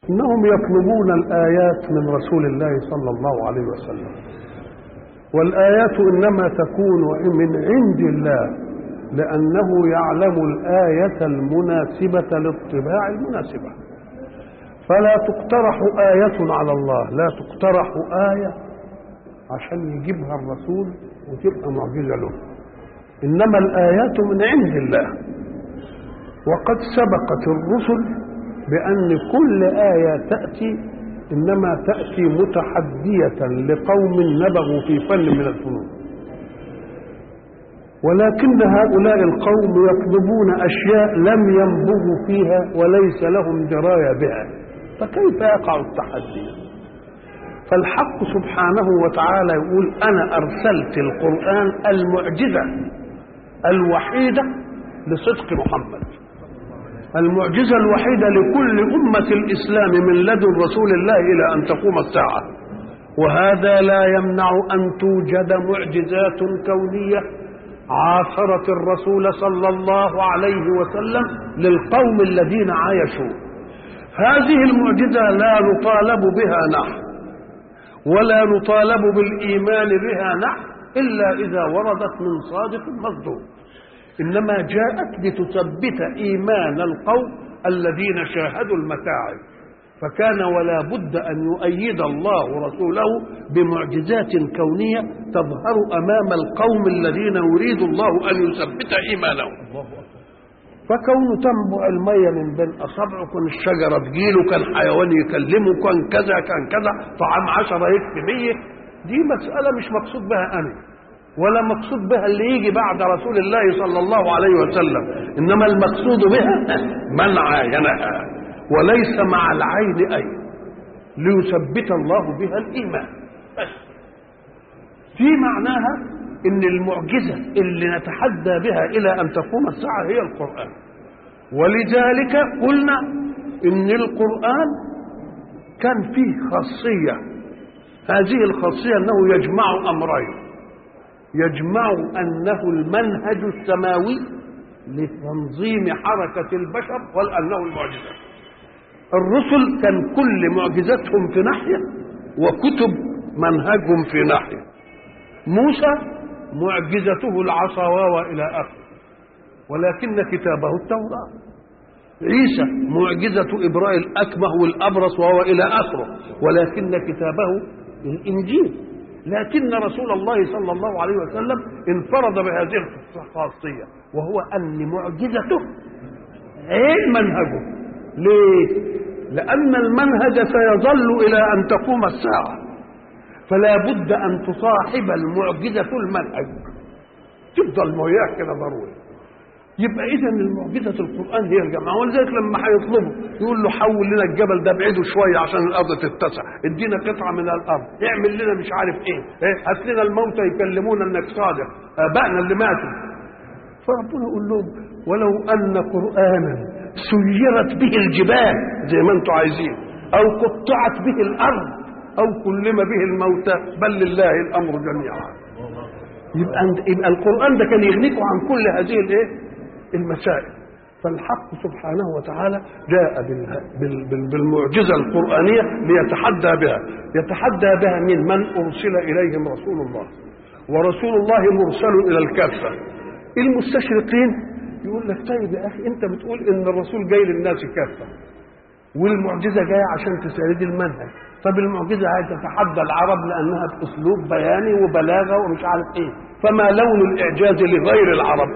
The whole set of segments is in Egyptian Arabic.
انهم يطلبون الايات من رسول الله صلى الله عليه وسلم والايات انما تكون من عند الله لانه يعلم الايه المناسبه للطباع المناسبه فلا تقترح ايه على الله لا تقترح ايه عشان يجيبها الرسول وتبقى معجزه له انما الايات من عند الله وقد سبقت الرسل بأن كل آية تأتي إنما تأتي متحدية لقوم نبغوا في فن من الفنون ولكن هؤلاء القوم يطلبون أشياء لم ينبغوا فيها وليس لهم دراية بها فكيف يقع التحدي فالحق سبحانه وتعالى يقول أنا أرسلت القرآن المعجزة الوحيدة لصدق محمد المعجزة الوحيدة لكل أمة الإسلام من لدن رسول الله إلى أن تقوم الساعة وهذا لا يمنع أن توجد معجزات كونية عاصرت الرسول صلى الله عليه وسلم للقوم الذين عايشوا هذه المعجزة لا نطالب بها نحن ولا نطالب بالإيمان بها نحن إلا إذا وردت من صادق مصدوق انما جاءت لتثبت ايمان القوم الذين شاهدوا المتاعب فكان ولا بد ان يؤيد الله رسوله بمعجزات كونيه تظهر امام القوم الذين يريد الله ان يثبت ايمانهم فكون تنبع المية من بين أصابعه كان الشجرة تجيله كان حيوان يكلمه كان كذا كان كذا طعام عشرة يكفي مية دي مسألة مش مقصود بها أنا ولا مقصود بها اللي يجي بعد رسول الله صلى الله عليه وسلم انما المقصود بها من عاينها وليس مع العين اي ليثبت الله بها الايمان بس في معناها ان المعجزه اللي نتحدى بها الى ان تقوم الساعه هي القران ولذلك قلنا ان القران كان فيه خاصيه هذه الخاصيه انه يجمع امرين يجمع انه المنهج السماوي لتنظيم حركه البشر وانه المعجزه الرسل كان كل معجزتهم في ناحيه وكتب منهجهم في ناحيه موسى معجزته العصا والى اخره ولكن كتابه التوراه عيسى معجزة إبراء الأكمه والأبرص وهو إلى آخره ولكن كتابه الإنجيل لكن رسول الله صلى الله عليه وسلم انفرد بهذه الخاصية وهو أن معجزته عين منهجه ليه؟ لأن المنهج سيظل إلى أن تقوم الساعة فلا بد أن تصاحب المعجزة المنهج تفضل وياه كده ضروري يبقى اذا المعجزه القران هي الجماعه ولذلك لما هيطلبوا يقول له حول لنا الجبل ده ابعده شويه عشان الارض تتسع ادينا قطعه من الارض اعمل لنا مش عارف ايه هات لنا الموتى يكلمونا انك صادق ابائنا اللي ماتوا فربنا يقول لهم ولو ان قرانا سيرت به الجبال زي ما انتم عايزين او قطعت به الارض او كلم به الموتى بل لله الامر جميعا يبقى يبقى القران ده كان يغنيكم عن كل هذه الايه المسائل فالحق سبحانه وتعالى جاء بالمعجزة القرآنية ليتحدى بها يتحدى بها من من أرسل إليهم رسول الله ورسول الله مرسل إلى الكافة المستشرقين يقول لك طيب يا أخي أنت بتقول إن الرسول جاي للناس كافة والمعجزة جاية عشان تساعد المنهج طب المعجزة عايزة تتحدى العرب لأنها بأسلوب بياني وبلاغة ومش عارف إيه فما لون الإعجاز لغير العرب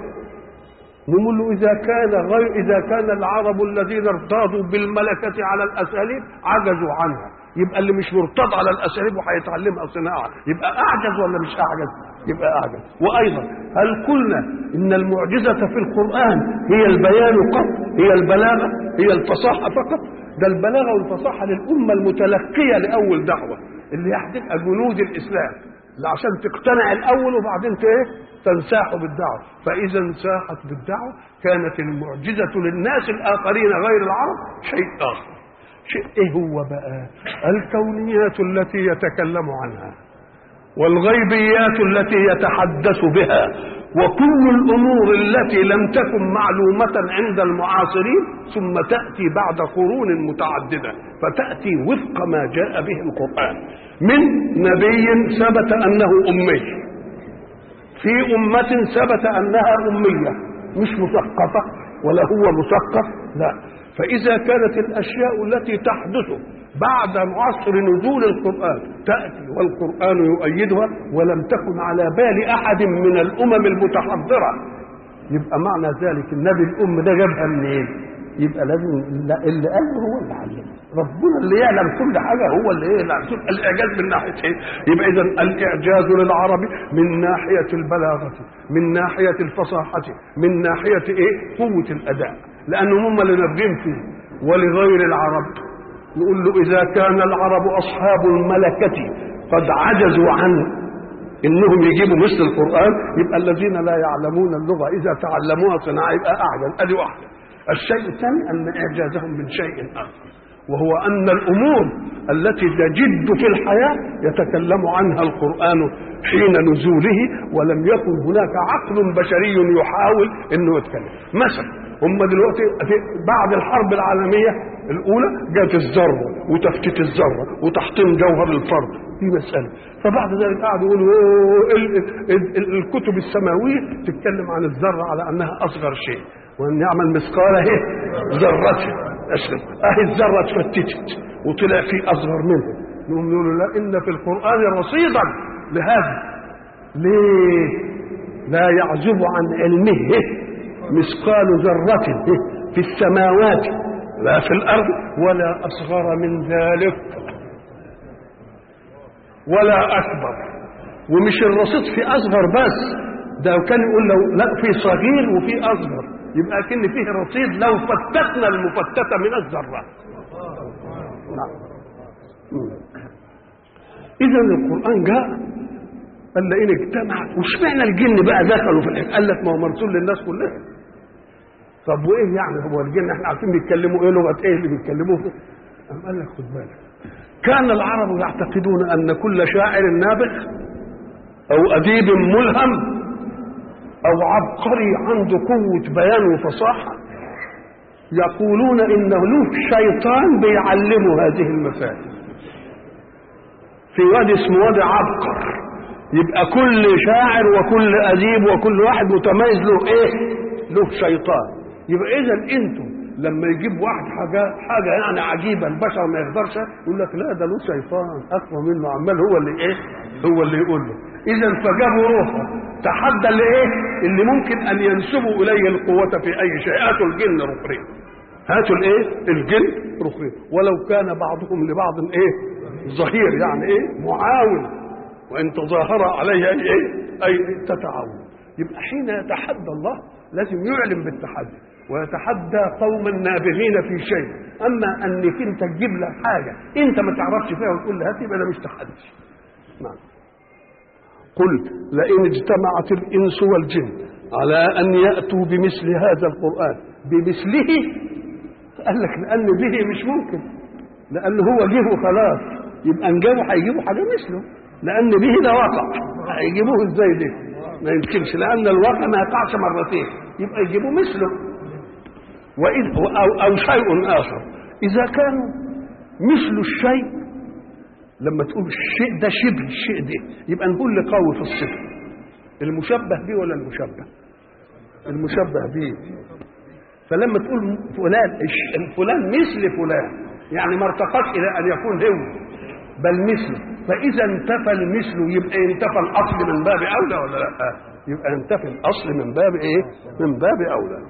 نقول له إذا كان غير إذا كان العرب الذين ارتاضوا بالملكة على الأساليب عجزوا عنها يبقى اللي مش مرتضى على الأساليب وهيتعلمها صناعة يبقى أعجز ولا مش أعجز؟ يبقى أعجز وأيضا هل قلنا إن المعجزة في القرآن هي البيان قط هي البلاغة هي الفصاحة فقط ده البلاغة والفصاحة للأمة المتلقية لأول دعوة اللي هتبقى جنود الإسلام عشان تقتنع الأول وبعدين إيه؟ تنساح بالدعوة فإذا انساحت بالدعوة كانت المعجزة للناس الآخرين غير العرب شيء آخر شيء إيه هو بقى الكونيات التي يتكلم عنها والغيبيات التي يتحدث بها وكل الامور التي لم تكن معلومه عند المعاصرين ثم تاتي بعد قرون متعدده فتاتي وفق ما جاء به القران من نبي ثبت انه امي في امه ثبت انها اميه مش مثقفه ولا هو مثقف لا فاذا كانت الاشياء التي تحدث بعد عصر نزول القرآن تأتي والقرآن يؤيدها ولم تكن على بال أحد من الأمم المتحضرة يبقى معنى ذلك النبي الأم ده جابها منين؟ يبقى لازم اللي قاله هو اللي علمه ربنا اللي يعلم كل حاجه هو اللي ايه يعلم الاعجاز من ناحيه ايه؟ يبقى اذا الاعجاز للعربي من ناحيه البلاغه من ناحيه الفصاحه من ناحيه ايه؟ قوه الاداء لانهم هم اللي نابغين فيه ولغير العرب نقول له إذا كان العرب أصحاب الملكة قد عجزوا عن إنهم يجيبوا مثل القرآن يبقى الذين لا يعلمون اللغة إذا تعلموها صناعة يبقى أعجز أدي واحدة الشيء الثاني أن إعجازهم من شيء آخر وهو أن الأمور التي تجد في الحياة يتكلم عنها القرآن حين نزوله ولم يكن هناك عقل بشري يحاول أنه يتكلم مثلا هم دلوقتي بعد الحرب العالمية الأولى جاءت الذرة وتفتيت الذرة وتحطيم جوهر الفرد دي مسألة فبعد ذلك قعدوا يقولوا الكتب السماوية تتكلم عن الذرة على أنها أصغر شيء وأن يعمل مثقال اهي ذرة أشرف أهي الذرة اتفتتت وطلع في أصغر منها نقوم يقولوا لا إن في القرآن رصيدا لهذا ليه؟ لا يعزب عن علمه مثقال ذرة في السماوات لا في الأرض ولا أصغر من ذلك ولا أكبر ومش الرصيد في أصغر بس ده كان يقول لو لا في صغير وفي أصغر يبقى كن فيه رصيد لو فتتنا المفتتة من الذرة نعم إذا القرآن جاء قال لئن اجتمعت وش معنى الجن بقى دخلوا في الحكايه قال لك ما هو مرسول للناس كلها طب وايه يعني هو الجن احنا عارفين بيتكلموا ايه لغه ايه اللي بيتكلموا فيه قام قال لك خد بالك كان العرب يعتقدون ان كل شاعر نابغ او اديب ملهم او عبقري عنده قوه بيان وفصاحه يقولون انه له شيطان بيعلمه هذه المفاهيم في وادي اسمه وادي عبقر يبقى كل شاعر وكل اديب وكل واحد متميز له ايه له شيطان يبقى اذا انتم لما يجيب واحد حاجه حاجه يعني عجيبه البشر ما يقدرش يقول لك لا ده له شيطان اقوى منه عمال هو اللي ايه هو اللي يقول له اذا فجابوا روحه تحدى اللي ايه اللي ممكن ان ينسبوا اليه القوه في اي شيء هاتوا الجن ركرين هاتوا الايه الجن ركرين ولو كان بعضهم لبعض ايه ظهير يعني ايه معاون وان تظاهر عليه اي ايه اي تتعاون يبقى حين يتحدى الله لازم يعلم بالتحدي ويتحدى قوما نابغين في شيء اما انك انت تجيب له حاجه انت ما تعرفش فيها وتقول له هات يبقى ده مش تحدي نعم قل لئن اجتمعت الانس والجن على ان ياتوا بمثل هذا القران بمثله قال لك لان به مش ممكن لان هو جه وخلاص يبقى ان جابوا هيجيبوا حاجه مثله لان به ده واقع هيجيبوه ازاي ده ما يمكنش لان الواقع ما يقعش مرتين يبقى يجيبوا مثله وإذ أو, أو شيء آخر إذا كانوا مثل الشيء لما تقول الشيء ده شبه الشيء ده يبقى نقول لقوي في الصفة المشبه به ولا المشبه المشبه به فلما تقول فلان فلان مثل فلان يعني ما ارتقاش إلى أن يكون هو بل مثله فإذا انتفى المثل يبقى انتفى الأصل من باب أولى ولا لا يبقى انتفى الأصل من باب إيه من باب أولى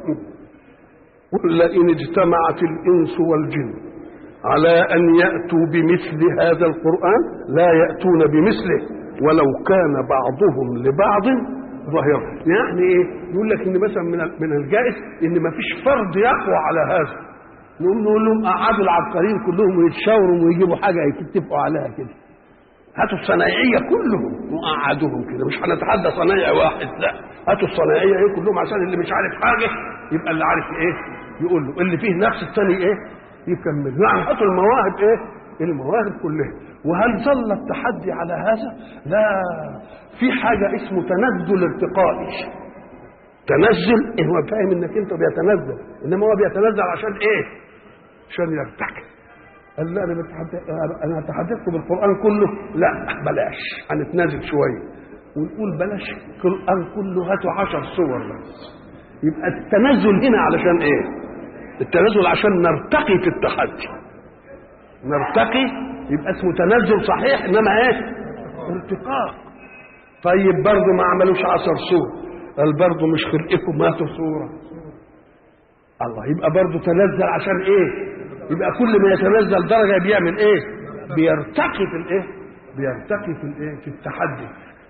قل لئن اجتمعت الانس والجن على ان ياتوا بمثل هذا القران لا ياتون بمثله ولو كان بعضهم لبعض ظاهرا يعني ايه يقول لك ان مثلا من من الجائز ان ما فيش فرد يقوى على هذا نقوم نقول لهم قعدوا العبقريين كلهم ويتشاوروا ويجيبوا حاجه يتفقوا عليها كده هاتوا الصنايعيه كلهم وقعدوهم كده مش هنتحدى صنايعي واحد لا هاتوا الصنايعيه ايه كلهم عشان اللي مش عارف حاجه يبقى اللي عارف ايه يقول له اللي فيه نفس الثاني ايه يكمل يعني حطوا المواهب ايه المواهب كلها وهل ظل التحدي على هذا لا في حاجه اسمه تندل ارتقائي تنزل إيه هو فاهم انك انت بيتنزل انما هو بيتنزل عشان ايه عشان يرتكب قال لا انا بتحدث انا تحدثت بالقران كله لا بلاش هنتنازل شويه ونقول بلاش القران كله هاتوا عشر صور بس يبقى التنزل هنا علشان ايه التنزل عشان نرتقي في التحدي نرتقي يبقى اسمه تنزل صحيح انما ايه ارتقاء طيب برضه ما عملوش عشر صور قال برضه مش خلقكم هاتوا صوره الله يبقى برضه تنزل عشان ايه يبقى كل ما يتنزل درجه بيعمل ايه بيرتقي في الايه بيرتقي في الايه في التحدي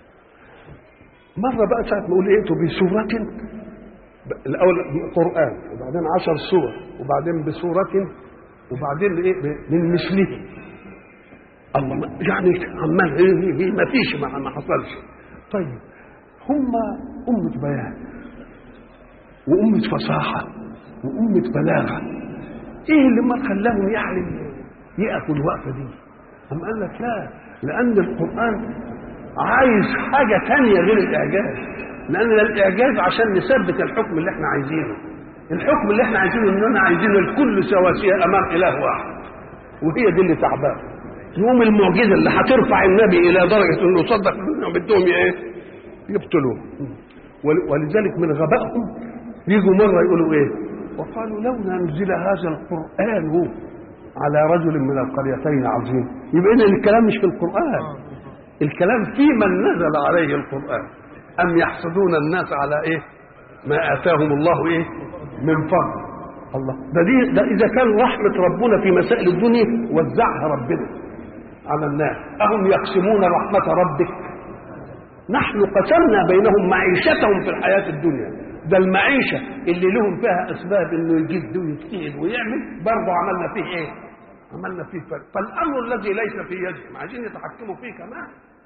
مره بقى ساعه ما اقول ايه بسوره الاول قران وبعدين عشر سور وبعدين بسوره وبعدين ايه من مثله الله يعني عمال هي هي ما فيش ما, ما حصلش طيب هم أمة بيان وأمة فصاحة وأمة بلاغة إيه اللي ما خلاهم يعني يقفوا الوقفة دي؟ أم قال لك لا لأن القرآن عايز حاجة تانية غير الإعجاز لأن الإعجاز عشان نثبت الحكم اللي احنا عايزينه الحكم اللي احنا عايزينه اننا عايزين الكل سواسية امام اله واحد وهي دي اللي تعبان يوم المعجزه اللي هترفع النبي الى درجه انه يصدق انهم بدهم ايه يقتلوه ولذلك من غبائهم يجوا مره يقولوا ايه وقالوا لولا نزل هذا القران على رجل من القريتين عظيم يبقى اذا الكلام مش في القران الكلام في من نزل عليه القران ام يحسدون الناس على ايه ما اتاهم الله ايه من فضل الله ده دي ده اذا كان رحمه ربنا في مسائل الدنيا وزعها ربنا على الناس اهم يقسمون رحمه ربك نحن قسمنا بينهم معيشتهم في الحياه الدنيا ده المعيشه اللي لهم فيها اسباب انه يجد ويجتهد ويعمل برضه عملنا فيه ايه؟ عملنا فيه فرق فالامر الذي ليس في يدهم عايزين يتحكموا فيه كمان